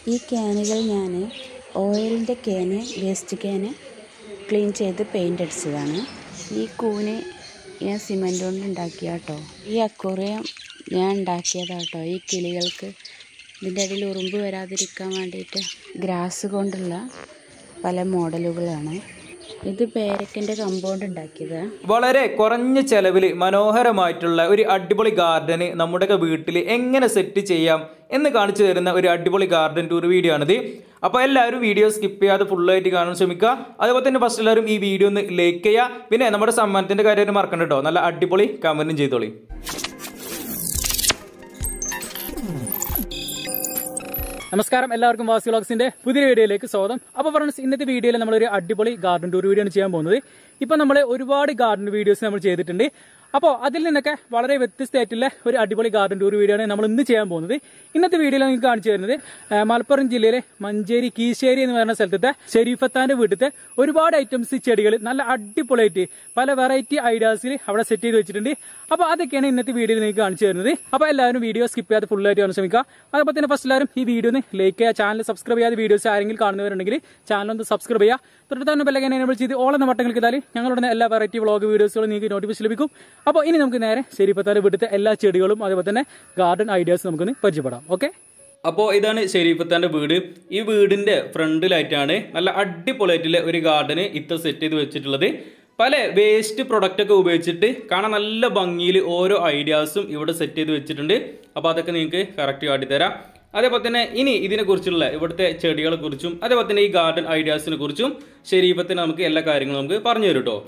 ഈ ക്യാനുകൾ ഞാൻ ഓയിലിൻ്റെ ക്യാന് വേസ്റ്റ് ക്യാന് ക്ലീൻ ചെയ്ത് പെയിൻ്റ് അടിച്ചതാണ് ഈ കൂന് ഞാൻ സിമൻറ്റ് കൊണ്ട് ഉണ്ടാക്കിയ കേട്ടോ ഈ അക്വേറിയം ഞാൻ ഉണ്ടാക്കിയതാട്ടോ ഈ കിളികൾക്ക് ഇതിൻ്റെ ഇടയിൽ ഉറുമ്പ് വരാതിരിക്കാൻ വേണ്ടിയിട്ട് ഗ്രാസ് കൊണ്ടുള്ള പല മോഡലുകളാണ് ഇത് പേരക്കൻ്റെ കമ്പൗണ്ട് ഉണ്ടാക്കിയതാണ് വളരെ കുറഞ്ഞ ചെലവിൽ മനോഹരമായിട്ടുള്ള ഒരു അടിപൊളി ഗാർഡന് നമ്മുടെയൊക്കെ വീട്ടിൽ എങ്ങനെ സെറ്റ് ചെയ്യാം എന്ന് കാണിച്ചു തരുന്ന ഒരു അടിപൊളി ഗാർഡൻ ടൂർ വീഡിയോ ആണിത് അപ്പോൾ എല്ലാവരും വീഡിയോ സ്കിപ്പ് ചെയ്യാതെ ഫുള്ളായിട്ട് കാണാൻ ശ്രമിക്കുക അതുപോലെ തന്നെ ഫസ്റ്റ് എല്ലാവരും ഈ വീഡിയോ ഒന്ന് ലൈക്ക് ചെയ്യുക പിന്നെ നമ്മുടെ സമ്മാനത്തിൻ്റെ കാര്യം മറക്കണ്ട കേട്ടോ നല്ല അടിപൊളി കമൻറ്റും ചെയ്തോളി നമസ്കാരം എല്ലാവർക്കും വാസി വ്ളോഗ്സിന്റെ പുതിയ വീഡിയോയിലേക്ക് സ്വാഗതം അപ്പോൾ ഫ്രണ്ട്സ് ഇന്നത്തെ വീഡിയോയിൽ നമ്മളൊരു അടിപൊളി ഗാർഡൻ ടൂർ വീഡിയോ ആണ് ചെയ്യാൻ പോകുന്നത് ഇപ്പൊ നമ്മൾ ഒരുപാട് ഗാർഡൻ വീഡിയോസ് നമ്മൾ ചെയ്തിട്ടുണ്ട് അപ്പോൾ അതിൽ നിന്നൊക്കെ വളരെ വ്യത്യസ്തമായിട്ടുള്ള ഒരു അടിപൊളി ഗാർഡൻ ടൂർ വീഡിയോ ആണ് നമ്മൾ ഇന്ന് ചെയ്യാൻ പോകുന്നത് ഇന്നത്തെ വീഡിയോയിൽ നിങ്ങൾക്ക് കാണിച്ചു തരുന്നത് ആ, മലപ്പുറം ജില്ലയിലെ മഞ്ചേരി കീശ്ശേരി എന്ന് പറയുന്ന സ്ഥലത്തെ ഷെരീഫത്താന്റെ വീട്ടിലത്തെ ഒരുപാട് ഐറ്റംസ് ചെടികൾ നല്ല അടിപൊളിയായിട്ട് പല വെറൈറ്റി ഐഡിയാസിൽ അവിടെ സെറ്റ് ചെയ്ത് വെച്ചിട്ടുണ്ട് അപ്പോൾ അതൊക്കെയാണ് ഇന്നത്തെ വീഡിയോയിൽ നിങ്ങൾക്ക് കാണിച്ചു തരുന്നത് അപ്പോൾ എല്ലാവരും വീഡിയോ സ്കിപ്പ് ചെയ്യാതെ full ആയിട്ട് കാണാൻ ശ്രമിക്കുക അതുപോലെ തന്നെ ഫസ്റ്റ് എല്ലാവരും ഈ വീഡിയോ ഒന്ന് ലൈക്ക് ചെയ്യുക ചാനൽ സബ്സ്ക്രൈബ് ചെയ്യാതെ വീഡിയോസ് ആരെങ്കിലും കാണുന്നവരുണ്ടെങ്കിൽ ചാനൽ ഒന്ന് സബ്സ്ക്രൈബ് ചെയ്യുക തൊട്ട് തന്നെ ബെല്ലൈക്കൻ എനേബിൾ ചെയ്ത് ഓൾ എന്ന ബട്ടൺ ക്ലിക്ക് ചെയ്താൽ ഞങ്ങളുടെ എല്ലാ വെറൈറ്റി വ്ളോഗ് വീഡിയോസുകളും നിങ്ങൾക്ക് നോട്ടിഫിക്കേഷൻ ലഭിക്കും അപ്പോൾ ഇനി നമുക്ക് നേരെ ശരിപ്പത്താൻ്റെ വീട്ടിലത്തെ എല്ലാ ചെടികളും അതുപോലെ തന്നെ ഗാർഡൻ ഐഡിയാസ് നമുക്കൊന്ന് പരിചയപ്പെടാം ഓക്കെ അപ്പോൾ ഇതാണ് ഷെരീഫത്താൻ്റെ വീട് ഈ വീടിൻ്റെ ഫ്രണ്ടിലായിട്ടാണ് നല്ല അടിപൊളിയായിട്ടുള്ള ഒരു ഗാർഡന് ഇത്ര സെറ്റ് ചെയ്ത് വെച്ചിട്ടുള്ളത് പല വേസ്റ്റ് പ്രൊഡക്റ്റ് ഒക്കെ ഉപയോഗിച്ചിട്ട് കാണാൻ നല്ല ഭംഗിയിൽ ഓരോ ഐഡിയാസും ഇവിടെ സെറ്റ് ചെയ്ത് വെച്ചിട്ടുണ്ട് അപ്പോൾ അതൊക്കെ നിങ്ങൾക്ക് കറക്റ്റ് കാട്ടിത്തരാം അതേപോലെ തന്നെ ഇനി ഇതിനെക്കുറിച്ചുള്ള ഇവിടുത്തെ ചെടികളെ കുറിച്ചും അതേപോലെ തന്നെ ഈ ഗാർഡൻ ഐഡിയാസിനെ കുറിച്ചും ഷെരീഫത്തിന് നമുക്ക് എല്ലാ കാര്യങ്ങളും നമുക്ക് പറഞ്ഞു തരും കേട്ടോ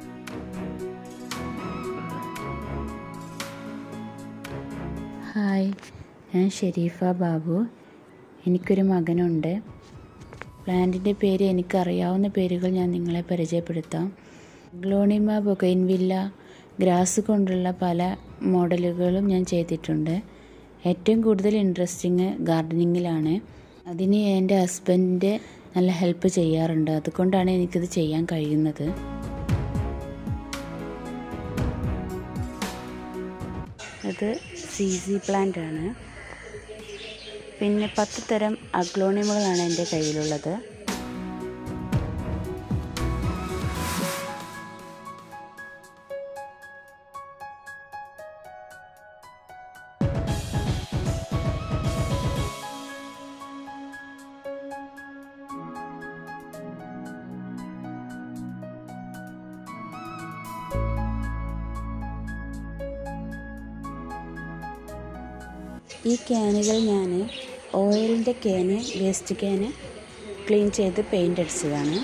ഹായ് ഞാൻ ഷെരീഫ ബാബു എനിക്കൊരു മകനുണ്ട് പ്ലാന്റിൻ്റെ പേര് എനിക്കറിയാവുന്ന പേരുകൾ ഞാൻ നിങ്ങളെ പരിചയപ്പെടുത്താം ഗ്ലോണിമ ബൊഗൈൻവില്ല ഗ്രാസ് കൊണ്ടുള്ള പല മോഡലുകളും ഞാൻ ചെയ്തിട്ടുണ്ട് ഏറ്റവും കൂടുതൽ ഇൻട്രസ്റ്റിങ് ഗാർഡനിങ്ങിലാണ് അതിന് എൻ്റെ ഹസ്ബൻഡ് നല്ല ഹെൽപ്പ് ചെയ്യാറുണ്ട് അതുകൊണ്ടാണ് എനിക്കിത് ചെയ്യാൻ കഴിയുന്നത് ഇത് സി സി പ്ലാന്റ് ആണ് പിന്നെ പത്ത് തരം അഗ്ലോണിമുകളാണ് എൻ്റെ കയ്യിലുള്ളത് ഈ ക്യാനുകൾ ഞാൻ ഓയിലിൻ്റെ ക്യാന് വേസ്റ്റ് ക്യാന് ക്ലീൻ ചെയ്ത് പെയിൻ്റ് അടിച്ചതാണ്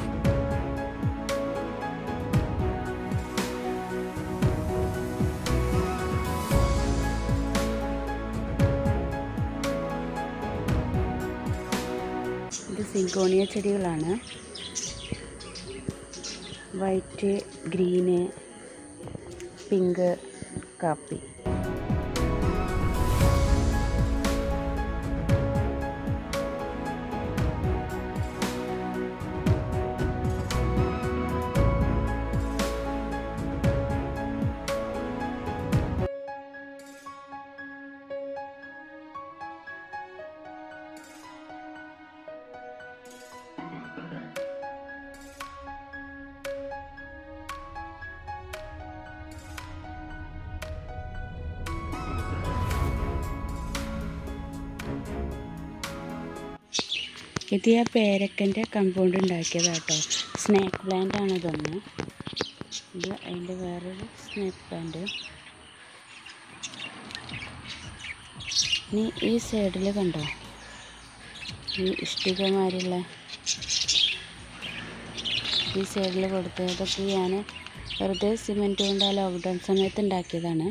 ഇത് സിങ്കോണിയ ചെടികളാണ് വൈറ്റ് ഗ്രീന് പിങ്ക് കാപ്പി ഇത് ഞാൻ പേരക്കൻ്റെ കമ്പൗണ്ട് ഉണ്ടാക്കിയതാട്ടോ സ്നേക്ക് പ്ലാന്റ് ആണ് ഇതൊന്ന് ഇത് അതിൻ്റെ വേറൊരു സ്നേക്ക് പ്ലാന്റ് ഇനി ഈ സൈഡിൽ കണ്ടോ ഈ ഇഷ്ടികമാരുള്ള ഈ സൈഡിൽ കൊടുത്തതൊക്കെ ഞാൻ വെറുതെ സിമെൻറ്റ് കൊണ്ട് ആ ലോക്ക്ഡൗൺ സമയത്ത് ഉണ്ടാക്കിയതാണ്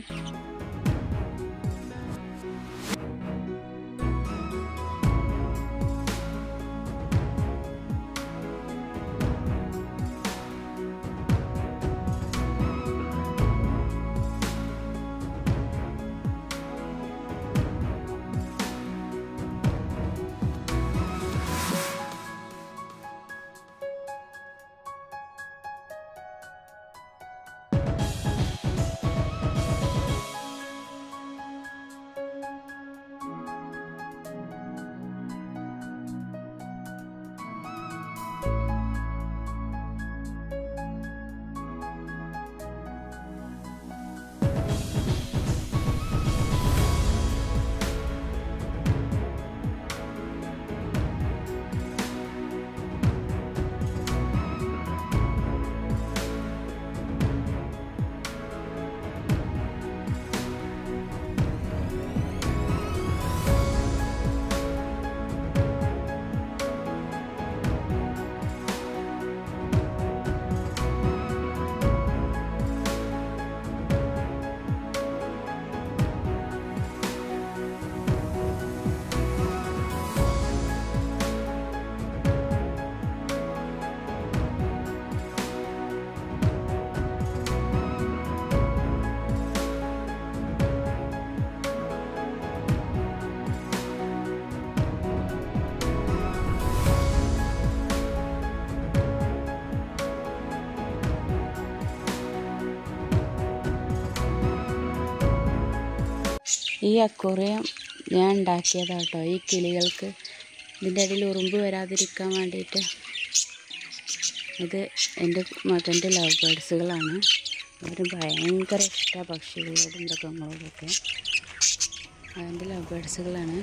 ഈ അക്വേറിയം ഞാൻ ഉണ്ടാക്കിയതാട്ടോ ഈ കിളികൾക്ക് ഇതിൻ്റെ ഇടയിൽ ഉറുമ്പ് വരാതിരിക്കാൻ വേണ്ടിയിട്ട് ഇത് എൻ്റെ മകൻ്റെ ലവ് ബേഡ്സുകളാണ് അവന് ഭയങ്കര ഇഷ്ടമാണ് പക്ഷികളോടും മൃഗങ്ങളോടൊക്കെ അവൻ്റെ ലവ് ബേഡ്സുകളാണ്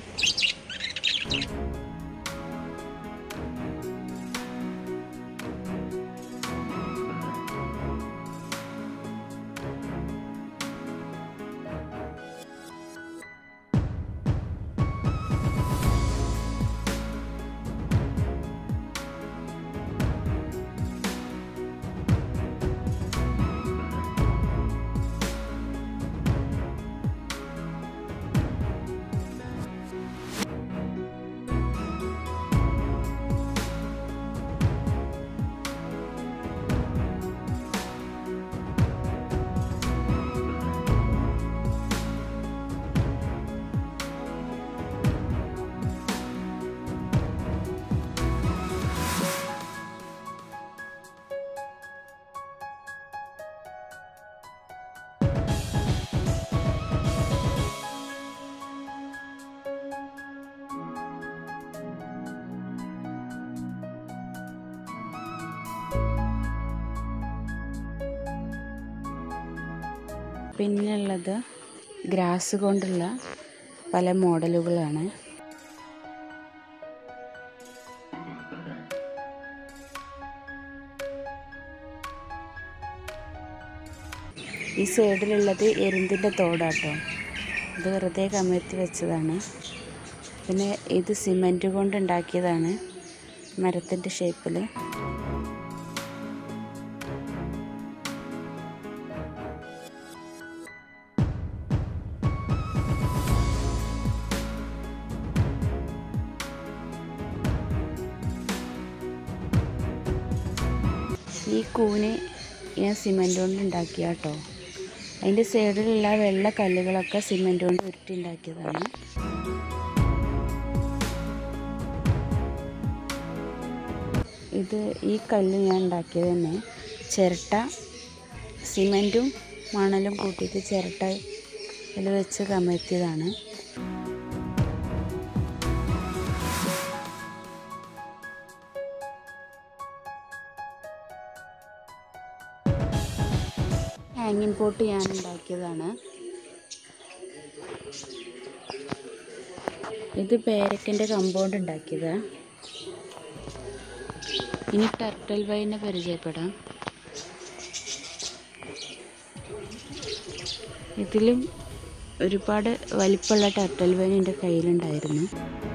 പിന്നുള്ളത് ഗ്രാസ് കൊണ്ടുള്ള പല മോഡലുകളാണ് ഈ സൈഡിലുള്ളത് എരുന്തിൻ്റെ തോടാട്ടോ ഇത് വെറുതെ കമഴ്ത്തി വെച്ചതാണ് പിന്നെ ഇത് സിമൻറ്റ് കൊണ്ട് ഉണ്ടാക്കിയതാണ് മരത്തിൻ്റെ ഷേപ്പിൽ ഈ കൂന് ഞാൻ സിമൻറ്റ് കൊണ്ട് ഉണ്ടാക്കിയ കേട്ടോ അതിൻ്റെ സൈഡിലുള്ള വെള്ള കല്ലുകളൊക്കെ സിമൻറ്റ് കൊണ്ട് ഉരുട്ടി ഉണ്ടാക്കിയതാണ് ഇത് ഈ കല്ല് ഞാൻ ഉണ്ടാക്കിയത് തന്നെ ചിരട്ട സിമൻറ്റും മണലും കൂട്ടിയിട്ട് ചിരട്ട ഇതിൽ വെച്ച് കമഴ്ത്തിയതാണ് ഹാങ്ങിങ് പോട്ട് ഞാൻ ഉണ്ടാക്കിയതാണ് ഇത് പേരക്കൻ്റെ കമ്പൗണ്ട് ഉണ്ടാക്കിയതാണ് ഇനി ടർട്ടൽ വൈനെ പരിചയപ്പെടാം ഇതിലും ഒരുപാട് വലിപ്പമുള്ള ടർട്ടൽ വൈൻ എൻ്റെ കയ്യിലുണ്ടായിരുന്നു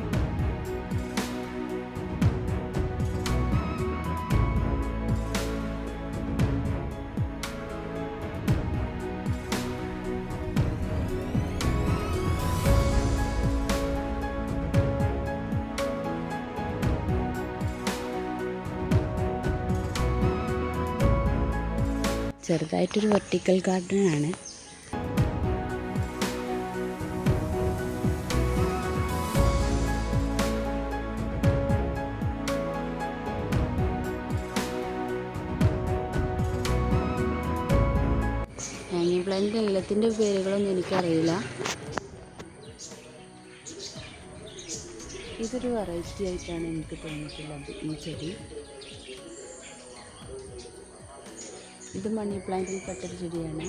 ചെറുതായിട്ടൊരു വെർട്ടിക്കൽ ഗാർഡൻ ആണ് ഹാങ്ങിങ് പ്ലാന്റിൻ്റെ എല്ലാത്തിൻ്റെ പേരുകളൊന്നും എനിക്കറിയില്ല ഇതൊരു വെറൈറ്റി ആയിട്ടാണ് എനിക്ക് തോന്നിയിട്ടുള്ളത് ഈ ചെടി ഇത് മണി പ്ലാന്റിൽ പെട്ടൊരു ചെടിയാണ്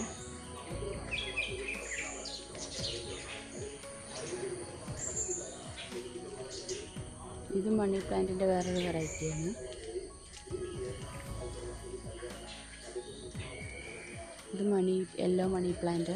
ഇത് മണി പ്ലാന്റിൻ്റെ വേറൊരു വെറൈറ്റിയാണ് ഇത് മണി യെല്ലോ മണി പ്ലാന്റ്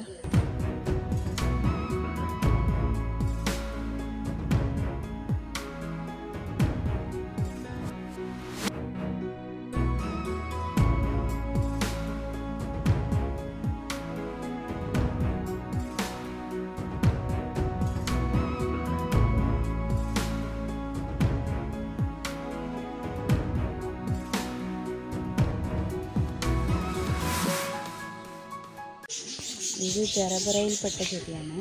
ഇത് ചെറപറയിൽപ്പെട്ട ചെടിയാണ്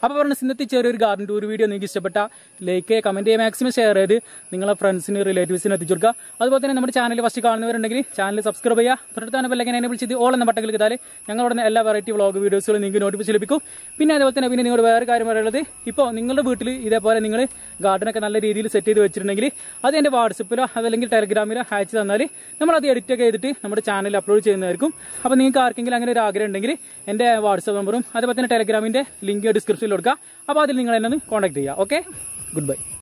അപ്പോൾ പറഞ്ഞ ഇന്നത്തെ ചെറിയൊരു ഗാർഡൻ ടൂർ വീഡിയോ നിങ്ങൾക്ക് ഇഷ്ടപ്പെട്ട ലൈക്ക് കമന്റ് ചെയ്യുക മാക്സിമം ഷെയർ ചെയ്ത് നിങ്ങളെ ഫ്രണ്ട്സിന് റിലേറ്റീവ്സിന് എത്തിച്ചു കൊടുക്കുക അതുപോലെ തന്നെ നമ്മുടെ ചാനൽ ഫസ്റ്റ് കാണുന്നവരുണ്ടെങ്കിൽ ചാനൽ സബ്സ്ക്രൈബ് ചെയ്യുക തൊട്ടടുത്താണ് ബെല്ലൈക്കൻ എന്നെ വിളിച്ചത് ഓൾ എന്ന ബട്ടൺ ചെയ്താൽ ഞങ്ങളുടെ എല്ലാ വെറൈറ്റി വ്ളോഗ് വീഡിയോസുകളും നിങ്ങൾക്ക് നോട്ടിഫിക്കേഷൻ ലഭിക്കും പിന്നെ അതുപോലെ തന്നെ പിന്നെ നിങ്ങളുടെ വേറെ കാര്യം പറയുന്നത് ഇപ്പോൾ നിങ്ങളുടെ വീട്ടിൽ ഇതേപോലെ നിങ്ങൾ ഗാർഡനൊക്കെ നല്ല രീതിയിൽ സെറ്റ് ചെയ്ത് വെച്ചിട്ടുണ്ടെങ്കിൽ അത് എൻ്റെ വാട്സപ്പിലോ അതല്ലെങ്കിൽ ടെലഗ്രാമിലോ അയച്ചു തന്നാൽ നമ്മൾ അത് എഡിറ്റ് ഒക്കെ ചെയ്തിട്ട് നമ്മുടെ ചാനലിൽ അപ്ലോഡ് ചെയ്യുന്നതായിരിക്കും അപ്പോൾ നിങ്ങൾക്ക് ആർക്കെങ്കിലും അങ്ങനെ ഒരു ആഗ്രഹം ഉണ്ടെങ്കിൽ എൻ്റെ വാട്സപ്പ് നമ്പറും അതുപോലെ തന്നെ ടെലഗ്രാമിൻ്റെ ലിങ്ക് ഡിസ്ക്രിപ്ഷനിൽ കൊടുക്കുക അപ്പോൾ അതിൽ നിങ്ങൾ എന്നെ ഒന്ന് കോൺടാക്ട് ചെയ്യുക ഓക്കെ ഗുഡ് ബൈ